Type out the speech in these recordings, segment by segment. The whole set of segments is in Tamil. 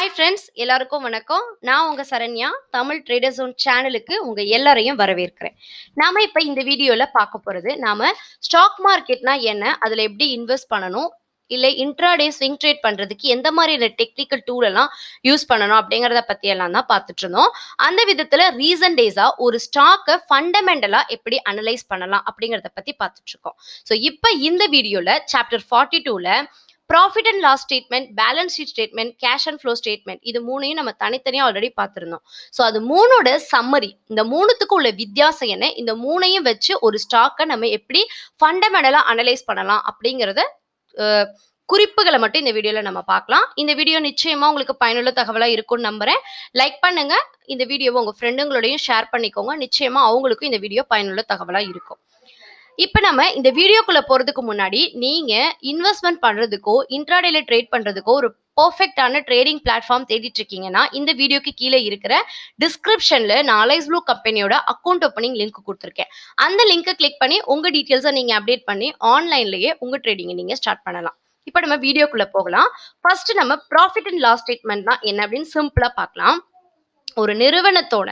ஹாய் ஃப்ரெண்ட்ஸ் எல்லாருக்கும் வணக்கம் நான் உங்க சரண்யா தமிழ் ட்ரேடர் ஜோன் சேனலுக்கு உங்க எல்லாரையும் வரவேற்கிறேன் நாம இப்ப இந்த வீடியோல பார்க்க போறது நாம ஸ்டாக் மார்க்கெட்னா என்ன அதுல எப்படி இன்வெஸ்ட் பண்ணணும் இல்ல இன்ட்ராடே ஸ்விங் ட்ரேட் பண்றதுக்கு எந்த மாதிரியான டெக்னிக்கல் டூல் எல்லாம் யூஸ் பண்ணணும் அப்படிங்கறத பத்தி எல்லாம் தான் பார்த்துட்டு இருந்தோம் அந்த விதத்துல ரீசன்ட் டேஸா ஒரு ஸ்டாக்கை ஃபண்டமெண்டலா எப்படி அனலைஸ் பண்ணலாம் அப்படிங்கறத பத்தி பார்த்துட்டு இருக்கோம் ஸோ இப்போ இந்த வீடியோல சாப்டர் ஃபார்ட்டி டூல profit and loss statement balance sheet statement cash and flow statement இது மூணையும் நம்ம தனித்தனியாக ஆல்ரெடி பார்த்துருந்தோம் ஸோ அது மூணோட சம்மரி இந்த மூணுத்துக்கும் உள்ள வித்தியாசம் என்ன இந்த மூணையும் வச்சு ஒரு ஸ்டாக்கை நம்ம எப்படி ஃபண்டமெண்டலாக அனலைஸ் பண்ணலாம் அப்படிங்கிறத அஹ், குறிப்புகளை மட்டும் இந்த வீடியோவில் நம்ம பார்க்கலாம் இந்த வீடியோ நிச்சயமாக உங்களுக்கு பயனுள்ள தகவலாக இருக்கும்னு நம்புறேன் லைக் பண்ணுங்க இந்த வீடியோவை உங்கள் ஃப்ரெண்டுங்களோடையும் ஷேர் பண்ணிக்கோங்க நிச்சயமாக அவங்களுக்கும் இந்த வீடியோ பயனுள்ள தகவலாக இருக்கும் இப்போ நம்ம இந்த வீடியோக்குள்ள போறதுக்கு முன்னாடி நீங்க இன்வெஸ்ட்மெண்ட் பண்றதுக்கோ இன்ட்ராடேல ட்ரேட் பண்றதுக்கோ ஒரு பர்ஃபெக்டான ட்ரேடிங் பிளாட்ஃபார்ம் தேடிட்டு இருக்கீங்கன்னா இந்த வீடியோக்கு கீழே இருக்கிற டிஸ்கிரிப்ஷன்ல நான் அலைஸ் ப்ளூ கம்பெனியோட அக்கௌண்ட் ஓப்பனிங் லிங்க் கொடுத்துருக்கேன் அந்த லிங்கை கிளிக் பண்ணி உங்க டீட்டெயில்ஸை நீங்க அப்டேட் பண்ணி ஆன்லைன்லயே உங்க ட்ரேடிங்கை நீங்க ஸ்டார்ட் பண்ணலாம் இப்போ நம்ம வீடியோக்குள்ள போகலாம் ஃபர்ஸ்ட் நம்ம ப்ராஃபிட் அண்ட் லாஸ் ஸ்டேட்மெண்ட் தான் என்ன அப்படின்னு சிம்பிளா பார்க்கலாம் ஒரு நிறுவனத்தோட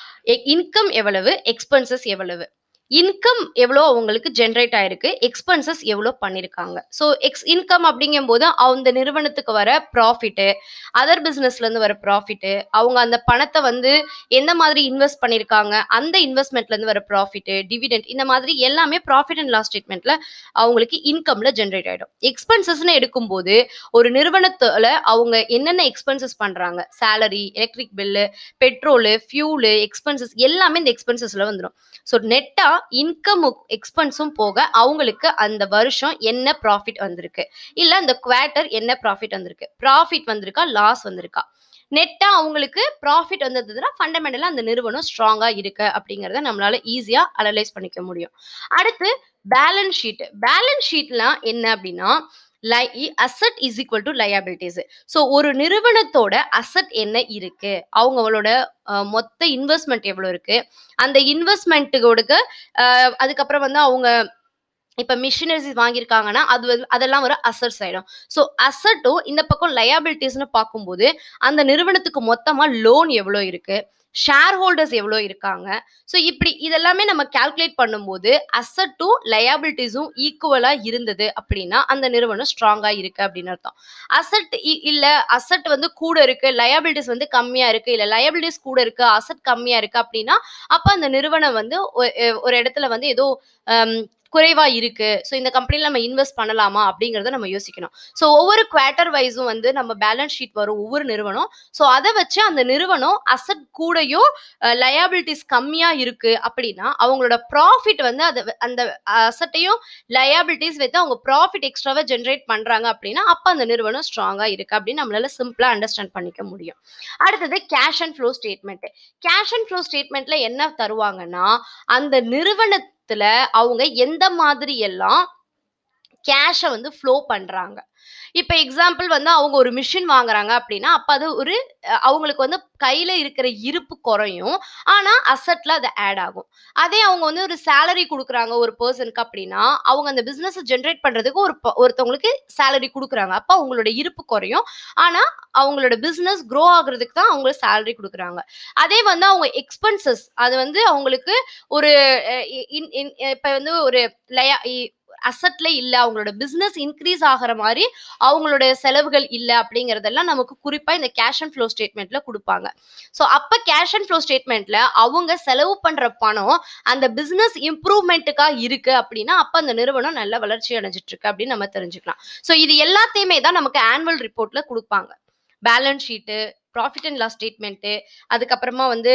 இன்கம் எவ்வளவு எக்ஸ்பென்சஸ் எவ்வளவு இன்கம் எவ்வளோ அவங்களுக்கு ஜென்ரேட் ஆயிருக்கு எக்ஸ்பென்சஸ் எவ்வளோ பண்ணியிருக்காங்க ஸோ எக்ஸ் இன்கம் அப்படிங்கும்போது அந்த நிறுவனத்துக்கு வர ப்ராஃபிட்டு அதர் பிஸ்னஸ்லேருந்து வர ப்ராஃபிட்டு அவங்க அந்த பணத்தை வந்து எந்த மாதிரி இன்வெஸ்ட் பண்ணியிருக்காங்க அந்த இன்வெஸ்ட்மெண்ட்லேருந்து வர ப்ராஃபிட்டு டிவிடெண்ட் இந்த மாதிரி எல்லாமே ப்ராஃபிட் அண்ட் லாஸ் ஸ்டேட்மெண்ட்டில் அவங்களுக்கு இன்கம்ல ஜென்ரேட் ஆகிடும் எக்ஸ்பென்சஸ்னு எடுக்கும்போது ஒரு நிறுவனத்தில் அவங்க என்னென்ன எக்ஸ்பென்சஸ் பண்ணுறாங்க salary electric bill petrol fuel expenses எல்லாமே இந்த எக்ஸ்பென்சஸில் வந்துடும் ஸோ நெட்டாக இன்கம் எக்ஸ்பென்ஸும் போக அவங்களுக்கு அந்த வருஷம் என்ன ப்ராஃபிட் வந்திருக்கு இல்லை அந்த குவார்ட்டர் என்ன ப்ராஃபிட் வந்திருக்கு ப்ராஃபிட் வந்திருக்கா லாஸ் வந்திருக்கா நெட்டாக அவங்களுக்கு ப்ராஃபிட் வந்ததுன்னா ஃபண்டமெண்டலாக அந்த நிறுவனம் ஸ்ட்ராங்காக இருக்கு அப்படிங்கிறத நம்மளால ஈஸியாக அனலைஸ் பண்ணிக்க முடியும் அடுத்து பேலன்ஸ் ஷீட் பேலன்ஸ் ஷீட்லாம் என்ன அப்படின்னா லை asset is equal to liabilities so ஒரு நிறுவனத்தோட அசட் என்ன இருக்கு அவங்களோட அஹ், மொத்த இன்வெஸ்ட்மெண்ட் எவ்வளோ இருக்கு அந்த இன்வெஸ்ட்மெண்ட்டுக்கு அதுக்கப்புறம் வந்து அவங்க இப்போ மிஷினரிஸ் வாங்கியிருக்காங்கன்னா அது வந்து அதெல்லாம் ஒரு அசட்ஸ் ஆயிடும் ஸோ அசட்டும் இந்த பக்கம் லயபிலிட்டிஸ்னு பார்க்கும்போது அந்த நிறுவனத்துக்கு மொத்தமாக லோன் எவ்வளோ இருக்கு ஷேர் ஹோல்டர்ஸ் எவ்வளோ இருக்காங்க ஸோ இப்படி இதெல்லாமே நம்ம கால்குலேட் பண்ணும்போது அசட்டும் லயபிலிட்டிஸும் ஈக்குவலாக இருந்தது அப்படின்னா அந்த நிறுவனம் ஸ்ட்ராங்காக இருக்கு அப்படின்னு அர்த்தம் அசட் இல்லை அசட் வந்து கூட இருக்கு லயபிலிட்டிஸ் வந்து கம்மியாக இருக்கு இல்லை லயபிலிட்டிஸ் கூட இருக்கு அசட் கம்மியாக இருக்கு அப்படின்னா அப்போ அந்த நிறுவனம் வந்து ஒ- எ- ஒரு இடத்துல வந்து ஏதோ ஹம், குறைவா இருக்கு ஸோ இந்த கம்பெனில நம்ம இன்வெஸ்ட் பண்ணலாமா அப்படிங்கறத நம்ம யோசிக்கணும் ஸோ ஒவ்வொரு குவார்ட்டர் வைஸும் வந்து நம்ம பேலன்ஸ் ஷீட் வரும் ஒவ்வொரு நிறுவனம் ஸோ அதை வச்சு அந்த நிறுவனம் அசட் கூடயோ லயபிலிட்டிஸ் கம்மியா இருக்கு அப்படின்னா அவங்களோட ப்ராஃபிட் வந்து அதை வ- அந்த அசட்டையும் லயபிலிட்டிஸ் வைத்து அவங்க ப்ராஃபிட் எக்ஸ்ட்ராவா ஜென்ரேட் பண்றாங்க அப்படின்னா அப்ப அந்த நிறுவனம் ஸ்ட்ராங்கா இருக்கு அப்படின்னு நம்மளால சிம்பிளா அண்டர்ஸ்டாண்ட் பண்ணிக்க முடியும் அடுத்தது cash and flow statement cash and flow ஸ்டேட்மெண்ட்ல என்ன தருவாங்கன்னா அந்த நிறுவனத்துல அவங்க எந்த மாதிரி எல்லாம் கேஷை வந்து ஃப்ளோ பண்றாங்க இப்போ எக்ஸாம்பிள் வந்து அவங்க ஒரு மிஷின் வாங்குறாங்க அப்படின்னா அப்போ அது ஒரு அஹ், அவங்களுக்கு வந்து கையில் இருக்கிற இருப்பு குறையும் ஆனால் அசட்டில் அது ஆட் ஆகும் அதே அவங்க வந்து ஒரு சேலரி கொடுக்குறாங்க ஒரு பர்சனுக்கு அப்படின்னா அவங்க அந்த பிஸ்னஸை ஜென்ரேட் பண்ணுறதுக்கு ஒரு ப- ஒருத்தவங்களுக்கு சேலரி கொடுக்குறாங்க அப்போ அவங்களோட இருப்பு குறையும் ஆனால் அவங்களோட பிஸ்னஸ் க்ரோ ஆகுறதுக்கு தான் அவங்க சேலரி கொடுக்குறாங்க அதே வந்து அவங்க எக்ஸ்பென்சஸ் அது வந்து அவங்களுக்கு ஒரு இப்போ வந்து ஒரு லயா அசட்ல இல்ல அவங்களோட பிசினஸ் இன்க்ரீஸ் ஆகிற மாதிரி அவங்களோட செலவுகள் இல்ல அப்படிங்கறதெல்லாம் நமக்கு குறிப்பா இந்த கேஷ் அண்ட் ஃப்ளோ ஸ்டேட்மெண்ட்ல கொடுப்பாங்க ஸோ அப்ப கேஷ் அண்ட் ஃப்ளோ ஸ்டேட்மெண்ட்ல அவங்க செலவு பண்ற பணம் அந்த பிசினஸ் இம்ப்ரூவ்மெண்ட்டுக்காக இருக்கு அப்படின்னா அப்ப அந்த நிறுவனம் நல்ல வளர்ச்சி அடைஞ்சிட்டு இருக்கு அப்படின்னு நம்ம தெரிஞ்சுக்கலாம் ஸோ இது எல்லாத்தையுமே தான் நமக்கு ஆனுவல் ரிப்போர்ட்ல கொடுப்பாங்க balance sheet profit and loss statement அதுக்கப்புறமா வந்து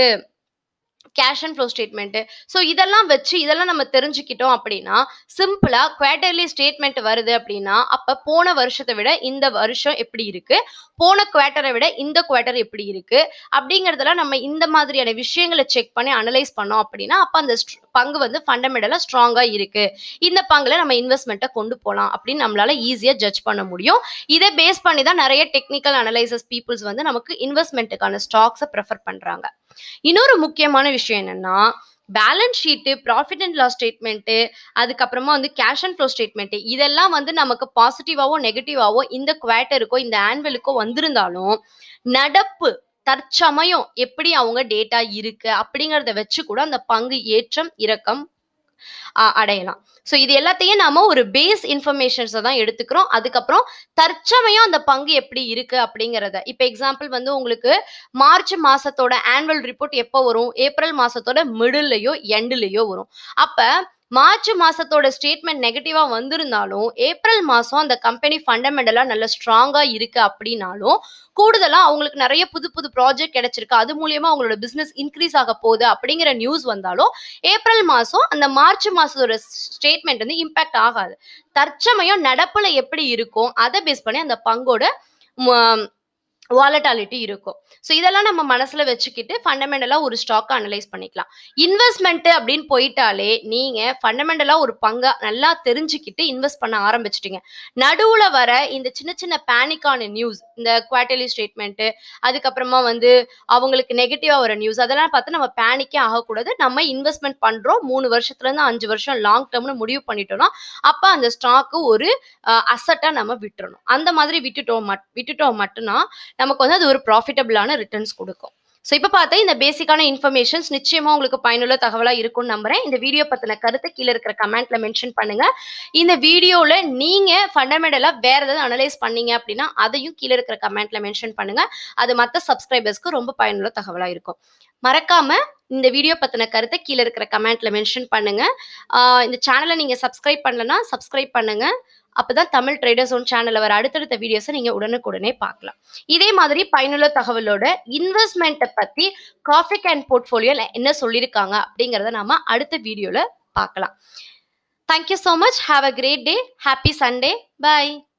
cash and flow statement so இதெல்லாம் வச்சு இதெல்லாம் நம்ம தெரிஞ்சுக்கிட்டோம் அப்படின்னா சிம்பிளாக குவார்டர்லி ஸ்டேட்மெண்ட் வருது அப்படின்னா அப்போ போன வருஷத்தை விட இந்த வருஷம் எப்படி இருக்கு போன குவார்ட்டரை விட இந்த குவார்ட்டர் எப்படி இருக்கு அப்படிங்கிறதெல்லாம் நம்ம இந்த மாதிரியான விஷயங்களை செக் பண்ணி அனலைஸ் பண்ணோம் அப்படின்னா அப்போ அந்த str- பங்கு வந்து ஃபண்டமெண்டலாக ஸ்ட்ராங்காக இருக்கு இந்த பங்குல நம்ம இன்வெஸ்ட்மெண்ட்டை கொண்டு போகலாம் அப்படின்னு நம்மளால ஈஸியாக ஜட்ஜ் பண்ண முடியும் இதை பேஸ் பண்ணி தான் நிறைய டெக்னிக்கல் அனலைசஸ் பீப்புள்ஸ் வந்து நமக்கு இன்வெஸ்ட்மெண்ட்டுக்கான ஸ்டாக்ஸை ப்ரெஃபர் பண்ணுறாங்க இன்னொரு முக்கியமான விஷயம் என்னன்னா balance sheet profit and loss statement அதுக்கப்புறமா வந்து கேஷ் அண்ட் ஃப்ளோ ஸ்டேட்மெண்ட்டு இதெல்லாம் வந்து நமக்கு பாசிட்டிவாவோ நெகட்டிவாவோ இந்த குவார்ட்டருக்கோ இந்த ஆனுவலுக்கோ வந்திருந்தாலும் நடப்பு தற்சமயம் எப்படி அவங்க டேட்டா இருக்கு அப்படிங்கிறத வச்சு கூட அந்த பங்கு ஏற்றம் இறக்கம் அ- அடையலாம் ஸோ இது எல்லாத்தையும் நாம ஒரு பேஸ் இன்ஃபர்மேஷன்ஸை தான் எடுத்துக்கிறோம் அதுக்கப்புறம் தற்சமயம் அந்த பங்கு எப்படி இருக்கு அப்படிங்கிறத இப்போ எக்ஸாம்பிள் வந்து உங்களுக்கு மார்ச் மாசத்தோட ஆனுவல் ரிப்போர்ட் எப்போ வரும் ஏப்ரல் மாசத்தோட மிடில்லையோ எண்டுலையோ வரும் அப்ப மார்ச் மாசத்தோட ஸ்டேட்மெண்ட் நெகட்டிவா வந்திருந்தாலும் ஏப்ரல் மாசம் அந்த கம்பெனி ஃபண்டமெண்டலா நல்ல ஸ்ட்ராங்கா இருக்கு அப்படின்னாலும் கூடுதலா அவங்களுக்கு நிறைய புது புது ப்ராஜெக்ட் கிடைச்சிருக்கு அது மூலியமா அவங்களோட பிசினஸ் இன்க்ரீஸ் ஆக போகுது அப்படிங்கிற நியூஸ் வந்தாலும் ஏப்ரல் மாசம் அந்த மார்ச் மாசத்தோட ஸ்டேட்மெண்ட் வந்து இம்பாக்ட் ஆகாது தற்சமயம் நடப்புல எப்படி இருக்கும் அதை பேஸ் பண்ணி அந்த பங்கோட வாலட்டாலிட்டி இருக்கும் ஸோ இதெல்லாம் நம்ம மனசுல வச்சுக்கிட்டு ஃபண்டமெண்டலா ஒரு ஸ்டாக்கை அனலைஸ் பண்ணிக்கலாம் இன்வெஸ்ட்மெண்ட் அப்படின்னு போயிட்டாலே நீங்க ஃபண்டமெண்டலா ஒரு பங்கை நல்லா தெரிஞ்சுக்கிட்டு இன்வெஸ்ட் பண்ண ஆரம்பிச்சிட்டீங்க நடுவுல வர இந்த சின்ன சின்ன பேனிக்கான நியூஸ் இந்த குவார்டர்லி ஸ்டேட்மெண்ட் அதுக்கப்புறமா வந்து அவங்களுக்கு நெகட்டிவா வர நியூஸ் அதெல்லாம் பார்த்து நம்ம பேனிக்கே ஆகக்கூடாது நம்ம இன்வெஸ்ட்மெண்ட் பண்றோம் மூணு வருஷத்துல இருந்து அஞ்சு வருஷம் லாங் டேர்ம்னு முடிவு பண்ணிட்டோம்னா அப்ப அந்த ஸ்டாக்கு ஒரு அசட்டா நம்ம விட்டுறணும் அந்த மாதிரி விட்டுட்டோம் மட் விட்டுட்டோம் மட்டும்தான் நமக்கு வந்து அது ஒரு ப்ராஃபிட்டபிளான ரிட்டர்ன்ஸ் கொடுக்கும் ஸோ இப்போ பார்த்தா இந்த பேசிக்கான இன்ஃபர்மேஷன்ஸ் நிச்சயமா உங்களுக்கு பயனுள்ள தகவலாக இருக்கும்னு நம்புறேன் இந்த வீடியோ பத்தின கருத்தை கீழே இருக்கிற கமெண்ட்ல மென்ஷன் பண்ணுங்க இந்த வீடியோவில் நீங்க ஃபண்டமெண்டலா வேற ஏதாவது அனலைஸ் பண்ணீங்க அப்படின்னா அதையும் கீழே இருக்கிற கமெண்ட்ல மென்ஷன் பண்ணுங்க அது மற்ற சப்ஸ்கிரைபர்ஸ்க்கு ரொம்ப பயனுள்ள தகவலாக இருக்கும் மறக்காம இந்த வீடியோ பத்தின கருத்தை கீழே இருக்கிற கமெண்ட்ல மென்ஷன் பண்ணுங்க ஆஹ் இந்த சேனலை நீங்க சப்ஸ்கிரைப் பண்ணலன்னா சப்ஸ்கிரைப் பண்ணுங்க அப்பதான் தமிழ் ட்ரேடர்ஸ் ஒன் சேனல்ல வர அடுத்தடுத்த வீடியோஸை நீங்க உடனுக்குடனே பார்க்கலாம் இதே மாதிரி பயனுள்ள தகவலோட இன்வெஸ்ட்மெண்ட்டை பத்தி காஃபிக் அண்ட் போர்ட்ஃபோலியோல என்ன சொல்லியிருக்காங்க அப்படிங்கிறத நாம அடுத்த வீடியோல பார்க்கலாம் thank you so much have a great day happy Sunday by